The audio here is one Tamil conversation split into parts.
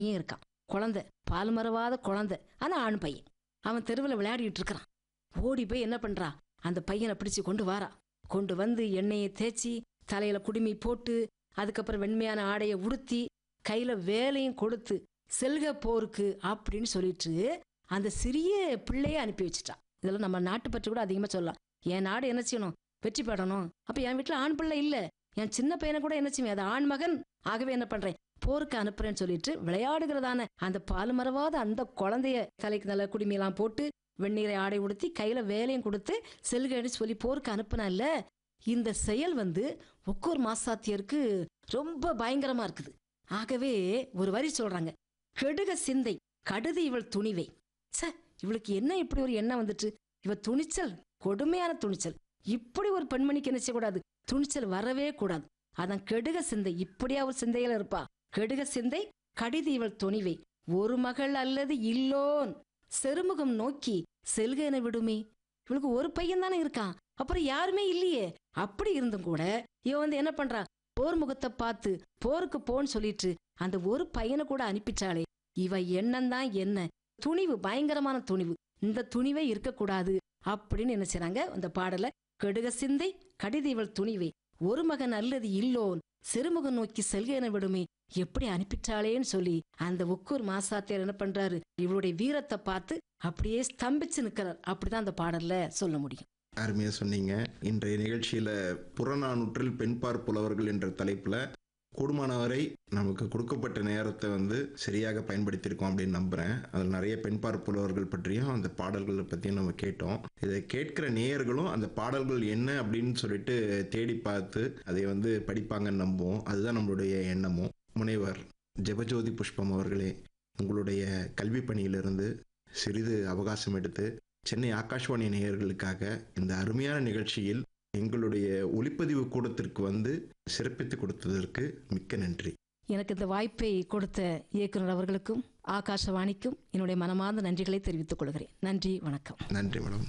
பையன் இருக்கான் குழந்தை பால் மறவாத குழந்தை ஆனா ஆண் பையன் அவன் தெருவில் விளையாடிட்டு இருக்கிறான் ஓடி போய் என்ன பண்றா அந்த பையனை பிடிச்சு கொண்டு வாரா கொண்டு வந்து எண்ணெயை தேய்ச்சி தலையில குடுமி போட்டு அதுக்கப்புறம் வெண்மையான ஆடையை உடுத்தி கையில வேலையும் கொடுத்து செல்க போருக்கு அப்படின்னு சொல்லிட்டு அந்த சிறிய பிள்ளைய அனுப்பி வச்சுட்டான் இதெல்லாம் நம்ம நாட்டு பற்றி கூட அதிகமா சொல்லலாம் என் நாடு என்ன செய்யணும் வெற்றி பெறணும் அப்ப என் வீட்டுல ஆண் பிள்ளை இல்ல என் சின்ன பையனை கூட என்ன செய்வேன் அது ஆண் மகன் ஆகவே என்ன பண்றேன் போருக்கு அனுப்புறேன்னு சொல்லிட்டு விளையாடுகிறதான அந்த பால் மறவாத அந்த குழந்தைய தலைக்கு நல்ல குடுமையெல்லாம் போட்டு வெந்நீரை ஆடை உடுத்தி கையில வேலையும் கொடுத்து செல்கன்னு சொல்லி போருக்கு அனுப்புனால இந்த செயல் வந்து ஒக்கோர் மாசாத்தியருக்கு ரொம்ப பயங்கரமா இருக்குது ஆகவே ஒரு வரி சொல்றாங்க கெடுக சிந்தை கடுது இவள் துணிவை ச இவளுக்கு என்ன இப்படி ஒரு எண்ணம் வந்துட்டு இவ துணிச்சல் கொடுமையான துணிச்சல் இப்படி ஒரு பெண்மணிக்கு என்ன செய்யக்கூடாது துணிச்சல் வரவே கூடாது அதான் கெடுக சிந்தை இப்படியா ஒரு சிந்தையில இருப்பா கெடுக சிந்தை கடிது இவள் துணிவை ஒரு மகள் அல்லது இல்லோன் செருமுகம் நோக்கி செல்க என விடுமே இவளுக்கு ஒரு பையன் தானே இருக்கான் அப்புறம் யாருமே இல்லையே அப்படி இருந்தும் கூட இவ வந்து என்ன பண்றா போர் முகத்தை பார்த்து போருக்கு போன்னு சொல்லிட்டு அந்த ஒரு பையனை கூட அனுப்பிச்சாளே இவ எண்ணம்தான் என்ன துணிவு பயங்கரமான துணிவு இந்த துணிவே இருக்கக்கூடாது அப்படின்னு என்ன செய்றாங்க அந்த பாடல கெடுக சிந்தை கடித இவள் துணிவை ஒரு மகன் அல்லது இல்லோன் சிறுமுகம் நோக்கி செல்க என விடுமே எப்படி அனுப்பிட்டாளேன்னு சொல்லி அந்த உக்கூர் மாசாத்தியார் என்ன பண்றாரு இவளுடைய வீரத்தை பார்த்து அப்படியே ஸ்தம்பிச்சு நிக்கிறார் அப்படிதான் அந்த பாடல்ல சொல்ல முடியும் அருமையாக சொன்னீங்க இன்றைய நிகழ்ச்சியில் புறநானூற்றில் பெண்பார் புலவர்கள் என்ற தலைப்பில் கூடுமானவரை நமக்கு கொடுக்கப்பட்ட நேரத்தை வந்து சரியாக பயன்படுத்தியிருக்கோம் அப்படின்னு நம்புகிறேன் அதில் நிறைய பெண்பார் புலவர்கள் பற்றியும் அந்த பாடல்களை பற்றியும் நம்ம கேட்டோம் இதை கேட்கிற நேயர்களும் அந்த பாடல்கள் என்ன அப்படின்னு சொல்லிட்டு தேடி பார்த்து அதை வந்து படிப்பாங்கன்னு நம்புவோம் அதுதான் நம்மளுடைய எண்ணமும் முனைவர் ஜெபஜோதி புஷ்பம் அவர்களே உங்களுடைய கல்வி பணியிலிருந்து சிறிது அவகாசம் எடுத்து சென்னை ஆகாஷ்வாணி நேயர்களுக்காக இந்த அருமையான நிகழ்ச்சியில் எங்களுடைய ஒளிப்பதிவு கூடத்திற்கு வந்து சிறப்பித்து கொடுத்ததற்கு மிக்க நன்றி எனக்கு இந்த வாய்ப்பை கொடுத்த இயக்குனர் அவர்களுக்கும் ஆகாஷவாணிக்கும் என்னுடைய மனமார்ந்த நன்றிகளை தெரிவித்துக் கொள்கிறேன் நன்றி வணக்கம் நன்றி மேடம்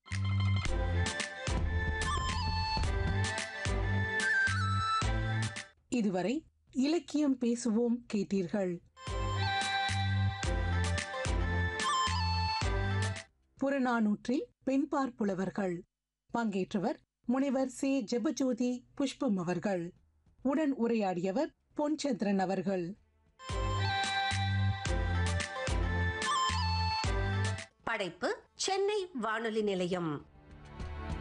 இதுவரை இலக்கியம் பேசுவோம் கேட்டீர்கள் புறநானூற்றில் பெண்பார் புலவர்கள் பங்கேற்றவர் முனைவர் சே ஜெபஜோதி புஷ்பம் அவர்கள் உடன் உரையாடியவர் பொன்சந்திரன் அவர்கள் படைப்பு சென்னை வானொலி நிலையம்